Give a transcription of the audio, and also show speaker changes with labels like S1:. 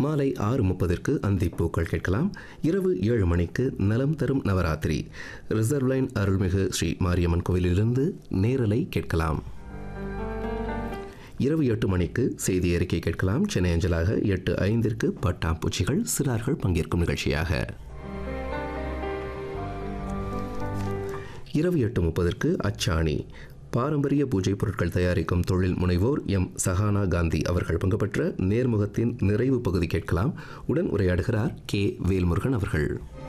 S1: மாலை ஆறு முப்பதற்கு அந்திப்பூக்கள் கேட்கலாம் இரவு ஏழு மணிக்கு நலம் தரும் நவராத்திரி ரிசர்வ் லைன் அருள்மிகு ஸ்ரீ மாரியம்மன் கோவிலிலிருந்து நேரலை கேட்கலாம் இரவு எட்டு மணிக்கு செய்தி அறிக்கை கேட்கலாம் சென்னை அஞ்சலாக எட்டு ஐந்திற்கு பட்டாம்பூச்சிகள் சிறார்கள் பங்கேற்கும் நிகழ்ச்சியாக இரவு எட்டு முப்பதற்கு அச்சாணி பாரம்பரிய பூஜை பொருட்கள் தயாரிக்கும் தொழில் முனைவோர் எம் சஹானா காந்தி அவர்கள் பங்குபெற்ற நேர்முகத்தின் நிறைவு பகுதி கேட்கலாம் உடன் உரையாடுகிறார் கே வேல்முருகன் அவர்கள்